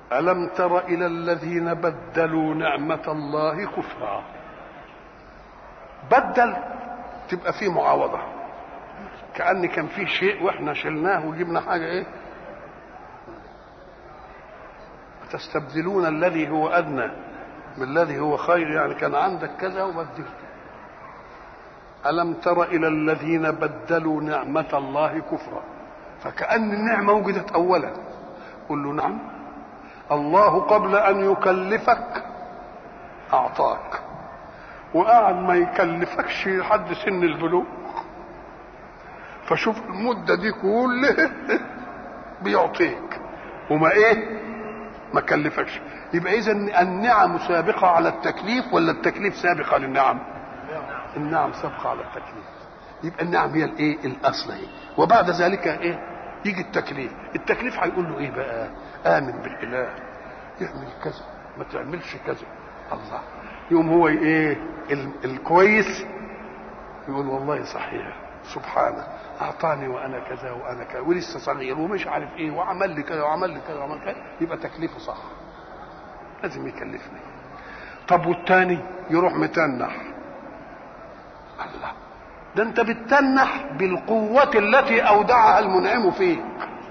ألم تر إلى الذين بدلوا نعمة الله كفرا بدل تبقى فيه معاوضة كأن كان فيه شيء واحنا شلناه وجبنا حاجة ايه تستبدلون الذي هو أدنى بالذي هو خير يعني كان عندك كذا وبدلت ألم تر إلى الذين بدلوا نعمة الله كفرا فكأن النعمة وجدت أولا قل له نعم الله قبل أن يكلفك أعطاك وقعد ما يكلفكش لحد سن البلوغ فشوف المدة دي كلها بيعطيك وما ايه ما كلفكش يبقى اذا النعم سابقة على التكليف ولا التكليف سابقة للنعم النعم سابقة على التكليف يبقى النعم هي الايه الاصل ايه وبعد ذلك ايه يجي التكليف التكليف هيقول له ايه بقى امن بالاله اعمل كذا ما تعملش كذا الله يوم هو ايه ال- الكويس يقول والله صحيح سبحانه اعطاني وانا كذا وانا كذا ولسه صغير ومش عارف ايه وعمل لي كذا وعمل لي كذا وعمل كذا يبقى تكليفه صح لازم يكلفني طب والتاني يروح متنح الله ده انت بتتنح بالقوة التي اودعها المنعم فيك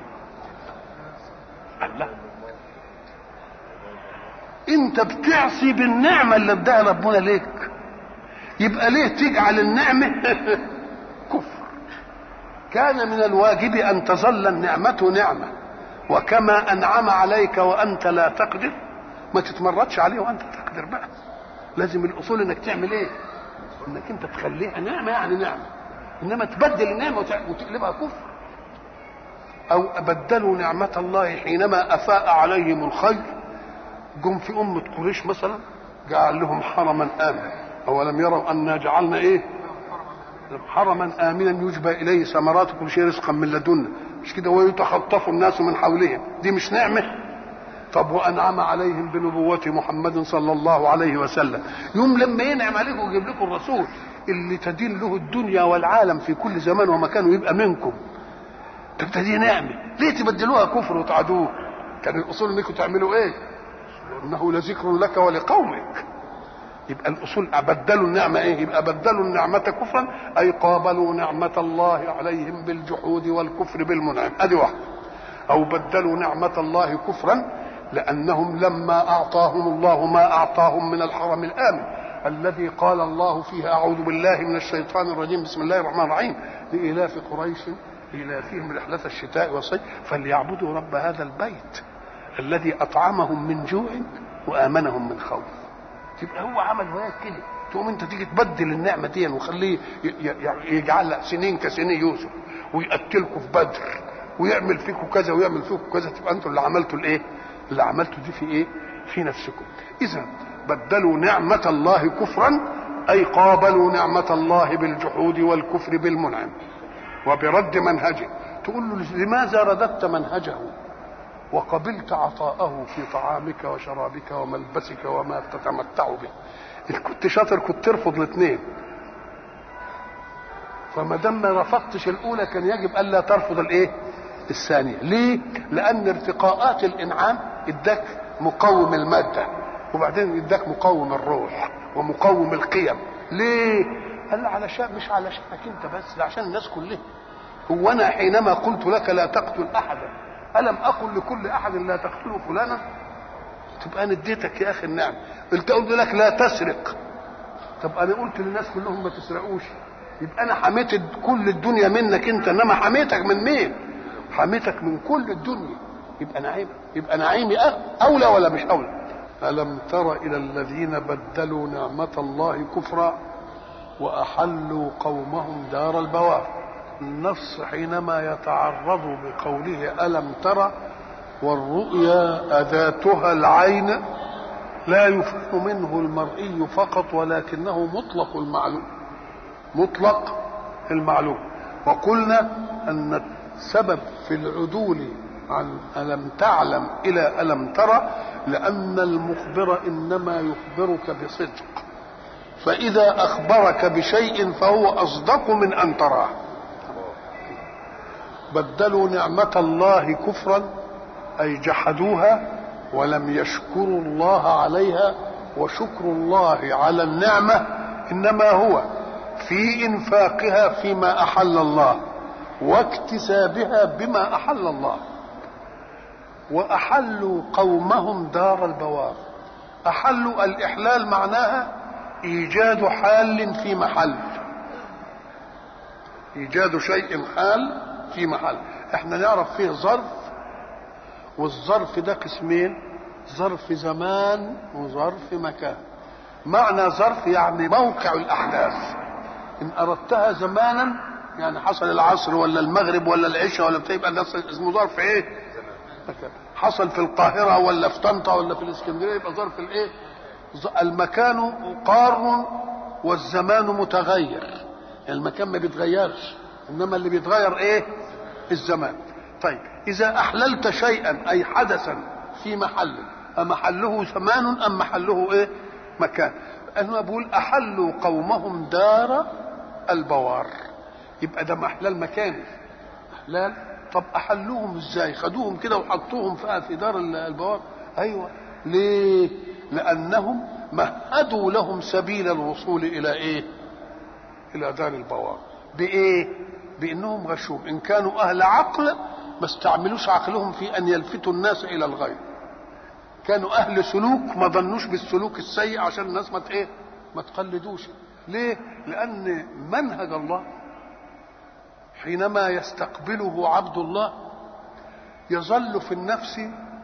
الله انت بتعصي بالنعمة اللي اداها ربنا ليك يبقى ليه تجعل النعمة كفر كان من الواجب ان تظل النعمة نعمة وكما انعم عليك وانت لا تقدر ما تتمردش عليه وانت تقدر بقى لازم الاصول انك تعمل ايه انك انت تخليها نعمة يعني نعمة انما تبدل النعمة وتع- وتقلبها كفر او بدلوا نعمة الله حينما افاء عليهم الخير جم في أمة قريش مثلا جعل لهم حرما آمنا أولم يروا أنا جعلنا إيه حرما آمنا يجبى إليه ثمرات كل شيء رزقا من لدنا مش كده ويتخطف الناس من حولهم دي مش نعمة طب وأنعم عليهم بنبوة محمد صلى الله عليه وسلم يوم لما ينعم عليكم ويجيب لكم الرسول اللي تدين له الدنيا والعالم في كل زمان ومكان ويبقى منكم طب ده دي نعمة ليه تبدلوها كفر وتعدوه كان الأصول انكم تعملوا ايه انه لذكر لك ولقومك يبقى الاصول بدلوا النعمه ايه يبقى بدلوا النعمه كفرا اي قابلوا نعمه الله عليهم بالجحود والكفر بالمنعم ادي واحده او بدلوا نعمه الله كفرا لانهم لما اعطاهم الله ما اعطاهم من الحرم الامن الذي قال الله فيه اعوذ بالله من الشيطان الرجيم بسم الله الرحمن الرحيم لالاف قريش إلافهم رحلة الشتاء والصيف فليعبدوا رب هذا البيت الذي أطعمهم من جوع وآمنهم من خوف تبقى هو عمل وياك كده تقوم انت تيجي تبدل النعمة دي وخليه ي- ي- يجعل سنين كسنين يوسف ويقتلكم في بدر ويعمل فيكم كذا ويعمل فيكم كذا تبقى انتوا اللي عملتوا الايه؟ اللي عملتوا دي في ايه؟ في نفسكم. اذا بدلوا نعمة الله كفرا اي قابلوا نعمة الله بالجحود والكفر بالمنعم. وبرد منهجه تقول له لماذا رددت منهجه وقبلت عطاءه في طعامك وشرابك وملبسك وما تتمتع به إن كنت شاطر كنت ترفض الاثنين فما دام ما رفضتش الاولى كان يجب الا ترفض الايه الثانيه ليه لان ارتقاءات الانعام اداك مقوم الماده وبعدين اداك مقوم الروح ومقوم القيم ليه قال له علشان مش علشانك انت بس ده عشان الناس كلها هو انا حينما قلت لك لا تقتل احدا الم اقل لكل احد لا تقتلوا فلانا تبقى انا اديتك يا اخي النعم قلت قلت لك لا تسرق طب انا قلت للناس كلهم ما تسرقوش يبقى انا حميت كل الدنيا منك انت انما حميتك من مين حميتك من كل الدنيا يبقى نعيم يبقى نعيمي أه- اولى ولا مش اولى الم تر الى الذين بدلوا نعمه الله كفرا واحلوا قومهم دار البوار النص حينما يتعرض بقوله الم ترى والرؤيا اذاتها العين لا يفهم منه المرئي فقط ولكنه مطلق المعلوم مطلق المعلوم وقلنا ان السبب في العدول عن الم تعلم الى الم ترى لان المخبر انما يخبرك بصدق فاذا اخبرك بشيء فهو اصدق من ان تراه بدلوا نعمه الله كفرا اي جحدوها ولم يشكروا الله عليها وشكر الله على النعمة إنما هو في إنفاقها فيما أحل الله واكتسابها بما أحل الله وأحلوا قومهم دار البوار أحلوا الإحلال معناها إيجاد حال في محل إيجاد شيء حال في محل احنا نعرف فيه ظرف والظرف ده قسمين ظرف زمان وظرف مكان معنى ظرف يعني موقع الأحداث إن أردتها زمانا يعني حصل العصر ولا المغرب ولا العشاء ولا بتبقى ده اسمه ظرف ايه؟ مكان. حصل في القاهرة ولا في طنطا ولا في الإسكندرية يبقى ظرف الايه؟ المكان قار والزمان متغير المكان ما بيتغيرش انما اللي بيتغير ايه الزمان طيب اذا احللت شيئا اي حدثا في محل امحله زمان ام محله ايه مكان انا بقول احلوا قومهم دار البوار يبقى ده محلال مكاني احلال طب احلوهم ازاي خدوهم كده وحطوهم في دار البوار ايوه ليه لانهم مهدوا لهم سبيل الوصول الى ايه الى دار البوار بايه بانهم غشوم ان كانوا اهل عقل ما استعملوش عقلهم في ان يلفتوا الناس الى الغير كانوا اهل سلوك ما ظنوش بالسلوك السيء عشان الناس ما ايه ما تقلدوش ليه لان منهج الله حينما يستقبله عبد الله يظل في النفس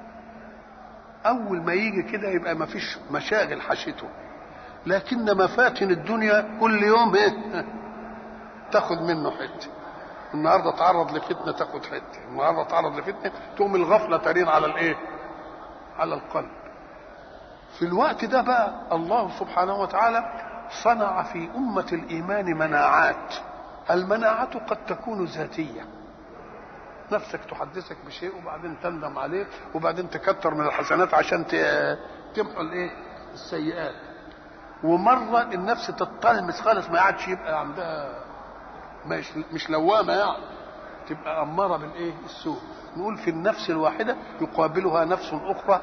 اول ما يجي كده يبقى ما فيش مشاغل حشته لكن مفاتن الدنيا كل يوم ايه تاخد منه حته النهارده تعرض لفتنه تاخد حته النهارده تعرض لفتنه تقوم الغفله ترين على الايه على القلب في الوقت ده بقى الله سبحانه وتعالى صنع في أمة الإيمان مناعات المناعة قد تكون ذاتية نفسك تحدثك بشيء وبعدين تندم عليه وبعدين تكتر من الحسنات عشان تمحو الايه السيئات ومرة النفس تتلمس خالص ما عادش يبقى عندها مش مش لوامة يعني تبقى أمارة بالإيه السوء نقول في النفس الواحدة يقابلها نفس أخرى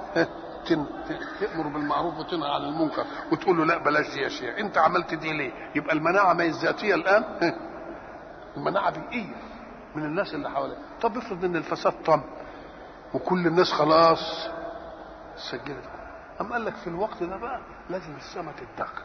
تأمر بالمعروف وتنهى عن المنكر وتقول له لا بلاش دي يا شيخ أنت عملت دي ليه؟ يبقى المناعة ما هي الذاتية الآن المناعة بيئية من الناس اللي حواليك طب افرض ان الفساد طم وكل الناس خلاص سجلت أم قال لك في الوقت ده بقى لازم السماء تتدخل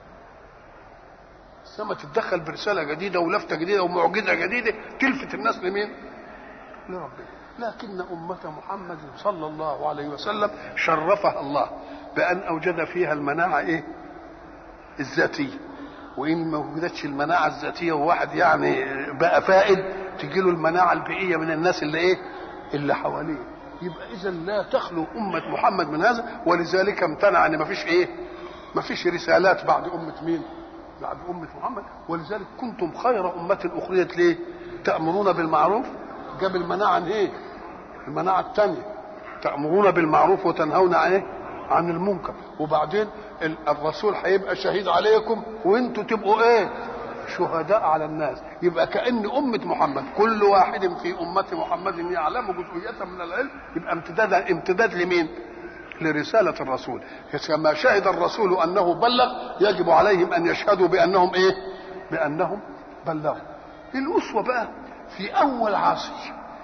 السماء تتدخل برسالة جديدة ولفتة جديدة ومعجزة جديدة تلفت الناس لمين؟ لربنا لكن أمة محمد صلى الله عليه وسلم شرفها الله بأن أوجد فيها المناعة إيه؟ الذاتية وإن ما وجدتش المناعة الذاتية وواحد يعني بقى فائد تجي له المناعة البيئية من الناس اللي إيه؟ اللي حواليه يبقى إذا لا تخلو أمة محمد من هذا ولذلك امتنع أن ما فيش إيه؟ ما فيش رسالات بعد أمة مين؟ بعد أمة محمد ولذلك كنتم خير أمة أخرجت ليه؟ تأمرون بالمعروف جاب المناعة عن ايه؟ المناعة الثانية تأمرون بالمعروف وتنهون عن ايه؟ عن المنكر وبعدين الرسول هيبقى شهيد عليكم وانتوا تبقوا ايه؟ شهداء على الناس يبقى كأن أمة محمد كل واحد في أمة محمد يعلم جزئية من العلم يبقى امتداد امتداد لمين؟ لرسالة الرسول كما شهد الرسول أنه بلغ يجب عليهم أن يشهدوا بأنهم إيه؟ بأنهم بلغوا الأسوة بقى في اول عصر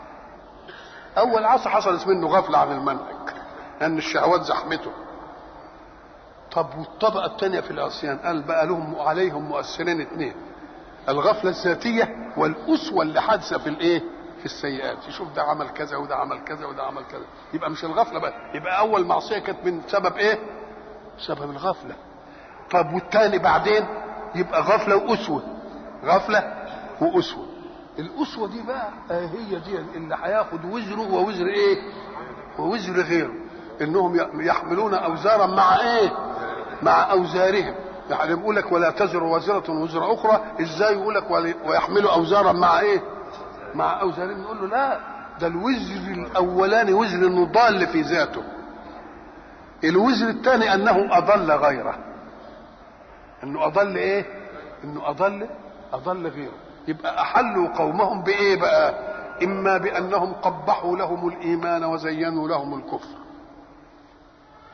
اول عصر حصلت منه غفله عن المنهج لان الشهوات زحمته طب والطبقه الثانيه في العصيان قال بقى لهم عليهم مؤثرين اثنين الغفله الذاتيه والاسوه اللي حادثه في الايه في السيئات يشوف ده عمل كذا وده عمل كذا وده عمل كذا يبقى مش الغفله بقى يبقى اول معصيه كانت من سبب ايه سبب الغفله طب والتاني بعدين يبقى غفله واسوه غفله واسوه الأسوة دي بقى هي دي اللي هياخد وزره ووزر إيه؟ ووزر غيره إنهم يحملون أوزارا مع إيه؟ مع أوزارهم يعني بيقول لك ولا تزر وازرة وزر أخرى إزاي يقول لك ويحملوا أوزارا مع إيه؟ مع أوزارهم نقول له لا ده الوزر الأولاني وزر إنه ضال في ذاته الوزر الثاني أنه أضل غيره إنه أضل إيه؟ إنه أضل أضل غيره يبقى احلوا قومهم بايه بقى اما بانهم قبحوا لهم الايمان وزينوا لهم الكفر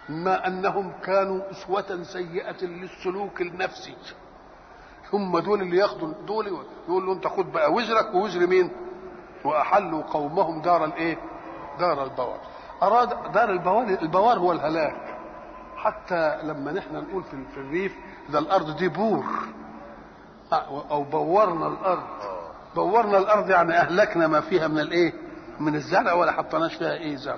ما انهم كانوا اسوة سيئة للسلوك النفسي هم دول اللي ياخدوا دول يقول له انت خد بقى وزرك ووزر مين واحلوا قومهم دار الايه دار البوار اراد دار البوار البوار هو الهلاك حتى لما نحن نقول في, في الريف ده الارض دي بور او بورنا الارض بورنا الارض يعني اهلكنا ما فيها من الايه من الزرع ولا حطيناش فيها ايه زرع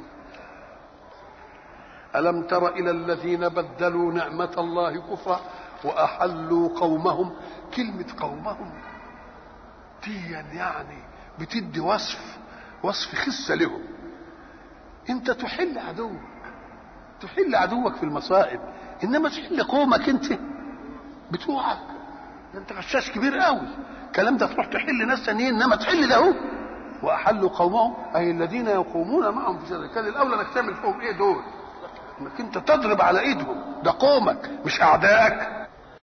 الم تر الى الذين بدلوا نعمه الله كفرا واحلوا قومهم كلمه قومهم دي يعني بتدي وصف وصف خسه لهم انت تحل عدوك تحل عدوك في المصائب انما تحل قومك انت بتوعك انت غشاش كبير قوي الكلام ده تروح تحل ناس ثانيين انما تحل ده هو واحلوا قومهم اي الذين يقومون معهم في شر كان الاولى انك تعمل فيهم ايه دول انك انت تضرب على ايدهم ده قومك مش اعدائك